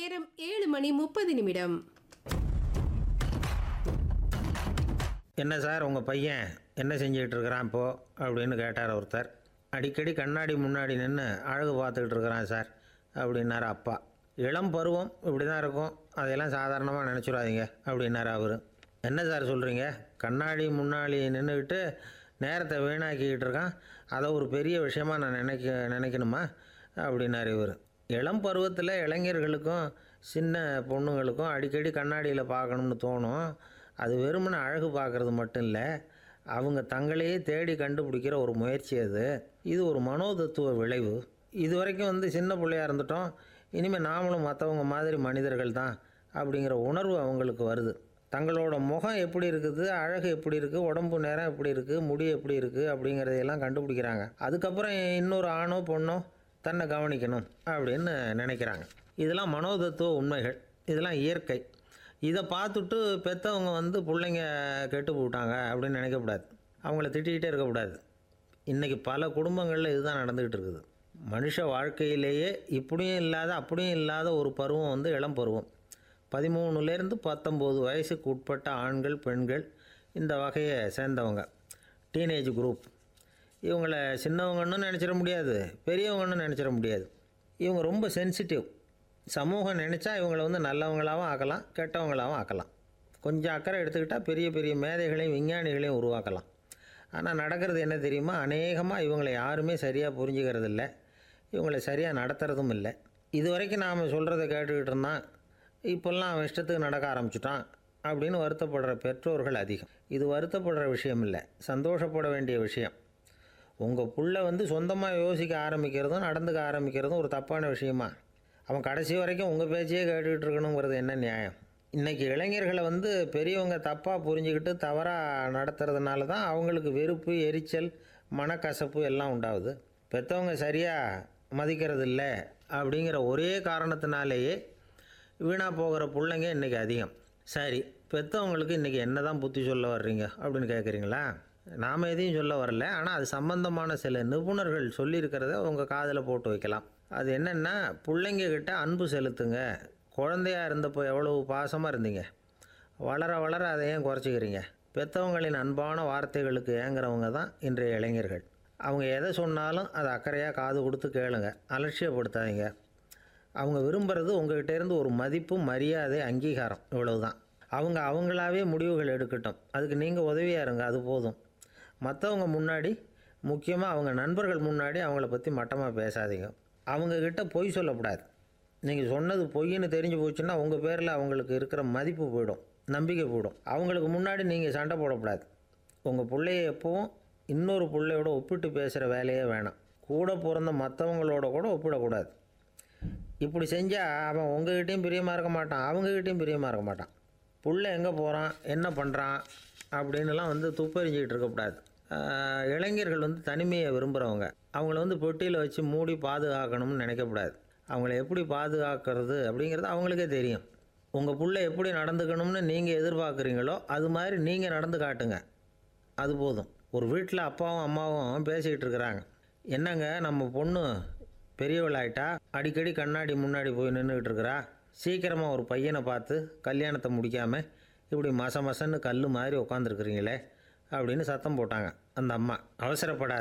நேரம் ஏழு மணி முப்பது நிமிடம் என்ன சார் உங்கள் பையன் என்ன செஞ்சுக்கிட்டு இருக்கிறான் இப்போ அப்படின்னு கேட்டார் ஒருத்தர் அடிக்கடி கண்ணாடி முன்னாடி நின்று அழகு பார்த்துக்கிட்டு இருக்கிறான் சார் அப்படின்னாரு அப்பா இளம் பருவம் இப்படி தான் இருக்கும் அதையெல்லாம் சாதாரணமாக நினச்சிடாதீங்க அப்படின்னாரு அவர் என்ன சார் சொல்கிறீங்க கண்ணாடி முன்னாடி நின்றுக்கிட்டு நேரத்தை வீணாக்கிக்கிட்டு இருக்கான் அதை ஒரு பெரிய விஷயமா நான் நினைக்க நினைக்கணுமா அப்படின்னாரு இவர் இளம் பருவத்தில் இளைஞர்களுக்கும் சின்ன பொண்ணுங்களுக்கும் அடிக்கடி கண்ணாடியில் பார்க்கணும்னு தோணும் அது வெறுமனே அழகு பார்க்குறது மட்டும் இல்லை அவங்க தங்களையே தேடி கண்டுபிடிக்கிற ஒரு முயற்சி அது இது ஒரு மனோதத்துவ விளைவு இது வரைக்கும் வந்து சின்ன பிள்ளையா இருந்துட்டோம் இனிமேல் நாமளும் மற்றவங்க மாதிரி மனிதர்கள் தான் அப்படிங்கிற உணர்வு அவங்களுக்கு வருது தங்களோட முகம் எப்படி இருக்குது அழகு எப்படி இருக்குது உடம்பு நேரம் எப்படி இருக்குது முடி எப்படி இருக்குது அப்படிங்கிறதையெல்லாம் கண்டுபிடிக்கிறாங்க அதுக்கப்புறம் இன்னொரு ஆணோ பொண்ணோ தன்னை கவனிக்கணும் அப்படின்னு நினைக்கிறாங்க இதெல்லாம் மனோதத்துவ உண்மைகள் இதெல்லாம் இயற்கை இதை பார்த்துட்டு பெற்றவங்க வந்து பிள்ளைங்க கெட்டு போட்டாங்க அப்படின்னு நினைக்கக்கூடாது அவங்கள திட்டிக்கிட்டே இருக்கக்கூடாது இன்றைக்கி பல குடும்பங்களில் இதுதான் நடந்துக்கிட்டு இருக்குது மனுஷ வாழ்க்கையிலேயே இப்படியும் இல்லாத அப்படியும் இல்லாத ஒரு பருவம் வந்து இளம் பருவம் பதிமூணுலேருந்து பத்தொம்போது வயசுக்கு உட்பட்ட ஆண்கள் பெண்கள் இந்த வகையை சேர்ந்தவங்க டீனேஜ் குரூப் இவங்கள சின்னவங்கன்னு நினச்சிட முடியாது பெரியவங்கன்னு நினச்சிட முடியாது இவங்க ரொம்ப சென்சிட்டிவ் சமூகம் நினச்சா இவங்களை வந்து நல்லவங்களாகவும் ஆக்கலாம் கெட்டவங்களாகவும் ஆக்கலாம் கொஞ்சம் அக்கறை எடுத்துக்கிட்டால் பெரிய பெரிய மேதைகளையும் விஞ்ஞானிகளையும் உருவாக்கலாம் ஆனால் நடக்கிறது என்ன தெரியுமா அநேகமாக இவங்களை யாருமே சரியாக புரிஞ்சுக்கிறது இல்லை இவங்களை சரியாக நடத்துகிறதும் இல்லை இது வரைக்கும் நாம் சொல்கிறத கேட்டுக்கிட்டு இருந்தான் இப்போல்லாம் அவன் இஷ்டத்துக்கு நடக்க ஆரம்பிச்சிட்டான் அப்படின்னு வருத்தப்படுற பெற்றோர்கள் அதிகம் இது வருத்தப்படுற விஷயம் இல்லை சந்தோஷப்பட வேண்டிய விஷயம் உங்கள் புள்ள வந்து சொந்தமாக யோசிக்க ஆரம்பிக்கிறதும் நடந்துக்க ஆரம்பிக்கிறதும் ஒரு தப்பான விஷயமா அவன் கடைசி வரைக்கும் உங்கள் பேச்சையே கேட்டுக்கிட்டு இருக்கணுங்கிறது என்ன நியாயம் இன்றைக்கி இளைஞர்களை வந்து பெரியவங்க தப்பாக புரிஞ்சுக்கிட்டு தவறாக நடத்துறதுனால தான் அவங்களுக்கு வெறுப்பு எரிச்சல் மனக்கசப்பு எல்லாம் உண்டாகுது பெற்றவங்க சரியாக மதிக்கிறது இல்லை அப்படிங்கிற ஒரே காரணத்தினாலேயே வீணாக போகிற பிள்ளைங்க இன்றைக்கி அதிகம் சரி பெற்றவங்களுக்கு இன்றைக்கி என்ன தான் புத்தி சொல்ல வர்றீங்க அப்படின்னு கேட்குறீங்களா நாம் எதையும் சொல்ல வரல ஆனால் அது சம்பந்தமான சில நிபுணர்கள் சொல்லியிருக்கிறத உங்கள் காதில் போட்டு வைக்கலாம் அது என்னென்னா பிள்ளைங்க கிட்ட அன்பு செலுத்துங்க குழந்தையா இருந்தப்போ எவ்வளவு பாசமாக இருந்தீங்க வளர வளர அதை ஏன் குறைச்சிக்கிறீங்க பெற்றவங்களின் அன்பான வார்த்தைகளுக்கு ஏங்குறவங்க தான் இன்றைய இளைஞர்கள் அவங்க எதை சொன்னாலும் அதை அக்கறையாக காது கொடுத்து கேளுங்க அலட்சியப்படுத்தாதீங்க அவங்க விரும்புகிறது உங்ககிட்ட இருந்து ஒரு மதிப்பு மரியாதை அங்கீகாரம் இவ்வளவுதான் அவங்க அவங்களாவே முடிவுகள் எடுக்கட்டும் அதுக்கு நீங்கள் உதவியாக இருங்க அது போதும் மற்றவங்க முன்னாடி முக்கியமாக அவங்க நண்பர்கள் முன்னாடி அவங்கள பற்றி மட்டமாக பேசாதீங்க அவங்கக்கிட்ட பொய் சொல்லக்கூடாது நீங்கள் சொன்னது பொய்ன்னு தெரிஞ்சு போச்சுன்னா உங்கள் பேரில் அவங்களுக்கு இருக்கிற மதிப்பு போயிடும் நம்பிக்கை போயிடும் அவங்களுக்கு முன்னாடி நீங்கள் சண்டை போடக்கூடாது உங்கள் பிள்ளைய எப்பவும் இன்னொரு பிள்ளையோட ஒப்பிட்டு பேசுகிற வேலையே வேணாம் கூட பிறந்த மற்றவங்களோட கூட ஒப்பிடக்கூடாது இப்படி செஞ்சால் அவன் உங்ககிட்டயும் பிரியமாக இருக்க மாட்டான் அவங்ககிட்டயும் பிரியமாக இருக்க மாட்டான் புள்ள எங்கே போகிறான் என்ன பண்ணுறான் அப்படின்னுலாம் வந்து துப்பறிஞ்சிக்கிட்டு இருக்கக்கூடாது ஆஹ் இளைஞர்கள் வந்து தனிமையை விரும்புகிறவங்க அவங்கள வந்து பெட்டியில் வச்சு மூடி பாதுகாக்கணும்னு நினைக்கக்கூடாது அவங்கள எப்படி பாதுகாக்கிறது அப்படிங்கிறது அவங்களுக்கே தெரியும் உங்கள் புள்ள எப்படி நடந்துக்கணும்னு நீங்கள் எதிர்பார்க்குறீங்களோ அது மாதிரி நீங்கள் நடந்து காட்டுங்க அது போதும் ஒரு வீட்டில் அப்பாவும் அம்மாவும் பேசிக்கிட்டு இருக்கிறாங்க என்னங்க நம்ம பொண்ணு பெரியவளாயிட்டா அடிக்கடி கண்ணாடி முன்னாடி போய் நின்றுக்கிட்டு இருக்கிறா சீக்கிரமாக ஒரு பையனை பார்த்து கல்யாணத்தை முடிக்காமல் இப்படி மச மசன்னு கல் மாதிரி உட்காந்துருக்குறீங்களே அப்படின்னு சத்தம் போட்டாங்க அந்த அம்மா அவசரப்படாத